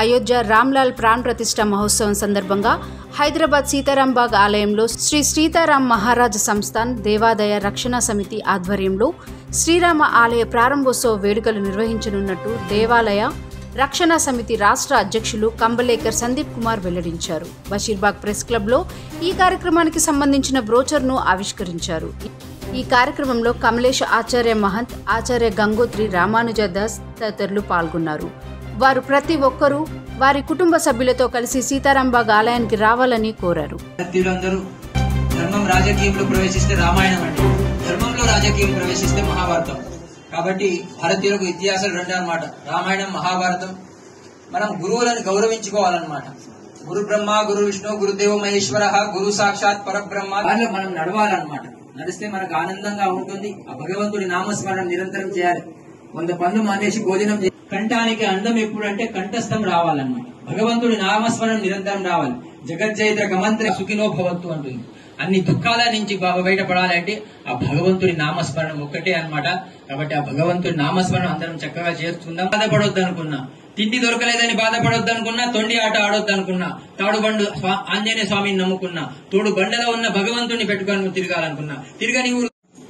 Ayodhya Ramlal PRAN ప్రతిష్ట మహోత్సవం సందర్భంగా హైదరాబాద్ సీతారాంబాగ్ ఆలయంలో శ్రీ సీతారాం మహారాజ్ సంస్థాన్ దేవాదాయ రక్షణ సమితి ఆధ్వర్యంలో శ్రీరామ ఆలయ ప్రారంభోత్సవ వేడుకలు నిర్వహించనున్నట్టు దేవాలయ రక్షణ సమితి రాష్ట్ర అధ్యక్షులు కంబలేకర్ సందీప్ కుమార్ వెల్లడించారు బషీర్బాగ్ ప్రెస్ క్లబ్లో ఈ కార్యక్రమానికి సంబంధించిన బ్రోచర్ను ఆవిష్కరించారు ఈ కార్యక్రమంలో కమలేష్ ఆచార్య మహంత్ ఆచార్య గంగోత్రి రామానుజ దాస్ తదితరులు పాల్గొన్నారు వారు ప్రతి ఒక్కరూ వారి కుటుంబ సభ్యులతో కలిసి సీతారాంబాగ్ ఆలయానికి రావాలని కోరారు భారతీయులందరూ ధర్మం రాజకీయంలో ప్రవేశిస్తే రామాయణం అండి ధర్మంలో రాజకీయం ప్రవేశిస్తే మహాభారతం కాబట్టి భారతీయులకు ఇతిహాసాలు రెండు అన్నమాట రామాయణం మహాభారతం మనం గురువులను గౌరవించుకోవాలన్నమాట గురు బ్రహ్మ గురు విష్ణు గురుదేవ మహేశ్వర గురు సాక్షాత్ పరబ్రహ్మ దానిలో మనం నడవాలన్నమాట నడిస్తే మనకు ఆనందంగా ఉంటుంది ఆ భగవంతుడి నామస్మరణ నిరంతరం చేయాలి వంద పనులు మానేసి భోజనం చేయాలి. కంఠానికి అందం ఎప్పుడంటే కంఠస్థం రావాలన్నమాట భగవంతుడి నామస్మరణ నిరంతరం రావాలి జగజ్జయిత్ర గమంత్ర సుఖినో భవత్తు అంటుంది అన్ని దుఃఖాల నుంచి బాబా బయటపడాలి అంటే ఆ భగవంతుడి నామస్మరణం ఒక్కటే అన్నమాట కాబట్టి ఆ భగవంతుడి నామస్మరణం అందరం చక్కగా చేస్తుందాం బాధపడొద్దు అనుకున్నా తిండి దొరకలేదని బాధపడొద్దు అనుకున్నా తొండి ఆట ఆడొద్దు అనుకున్నా తాడు బండు స్వా- ఆంజనేయ స్వామిని నమ్ముకున్నా తోడు బండలో ఉన్న భగవంతుని పెట్టుకొని తిరగాలనుకున్నా తిరగని ఊరు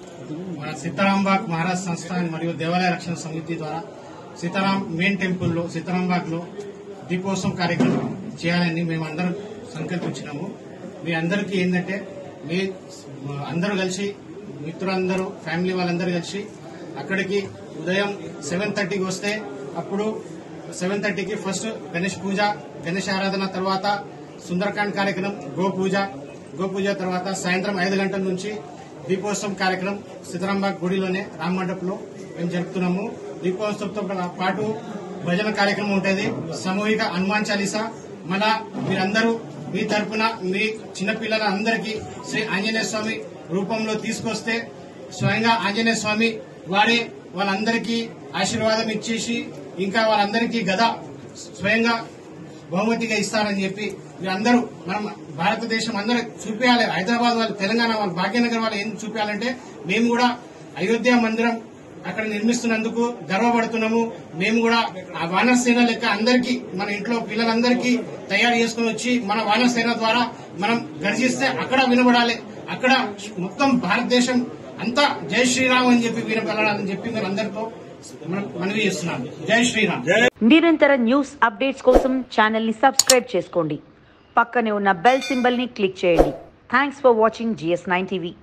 మన సీతారాంబాగ్ మహారాజ్ సంస్థాన్ మరియు దేవాలయ రక్షణ సమితి ద్వారా సీతారాం మెయిన్ టెంపుల్లో సీతారాంబాగ్ లో దీపోత్సవం కార్యక్రమం చేయాలని మేము అందరం సంకల్పించినాము మీ అందరికీ ఏంటంటే మీ అందరూ కలిసి మిత్రులందరూ ఫ్యామిలీ వాళ్ళందరూ కలిసి అక్కడికి ఉదయం సెవెన్ థర్టీకి వస్తే అప్పుడు సెవెన్ థర్టీకి ఫస్ట్ గణేష్ పూజ గణేష్ ఆరాధన తర్వాత సుందరకాండ్ కార్యక్రమం గో పూజ గో పూజ తర్వాత సాయంత్రం ఐదు గంటల నుంచి దీపోత్సవం కార్యక్రమం సీతారాంబాగ్ గుడిలోనే రామ్ మండపంలో మేము జరుపుతున్నాము దీపోత్సవంతో పాటు భజన కార్యక్రమం ఉంటుంది సామూహిక హనుమాన్ చాలీసా మన మీరందరూ మీ తరపున మీ చిన్నపిల్లల అందరికీ శ్రీ ఆంజనేయ స్వామి రూపంలో తీసుకొస్తే స్వయంగా ఆంజనేయ స్వామి వారే వాళ్ళందరికీ ఆశీర్వాదం ఇచ్చేసి ఇంకా వాళ్ళందరికీ గద స్వయంగా బహుమతిగా ఇస్తారని చెప్పి మీరందరూ మనం భారతదేశం అందరూ చూపించాలి హైదరాబాద్ వాళ్ళు తెలంగాణ వాళ్ళు భాగ్యనగర్ వాళ్ళు ఏం చూపించాలంటే మేము కూడా అయోధ్య మందిరం అక్కడ నిర్మిస్తున్నందుకు గర్వపడుతున్నాము మేము కూడా ఆ వానరసేన లెక్క అందరికీ మన ఇంట్లో పిల్లలందరికీ తయారు చేసుకుని వచ్చి మన వానరసేన ద్వారా మనం గర్జిస్తే అక్కడ వినబడాలి అక్కడ మొత్తం భారతదేశం అంతా జై శ్రీరామ్ అని చెప్పి వినపడాలని చెప్పి మీరు అందరితో మనం మనవి చేస్తున్నాము జై శ్రీరామ్ నిరంతర న్యూస్ అప్డేట్స్ కోసం ఛానల్ని సబ్స్క్రైబ్ చేసుకోండి పక్కనే ఉన్న బెల్ సింబల్ని క్లిక్ చేయండి thanks for watching GS nine TV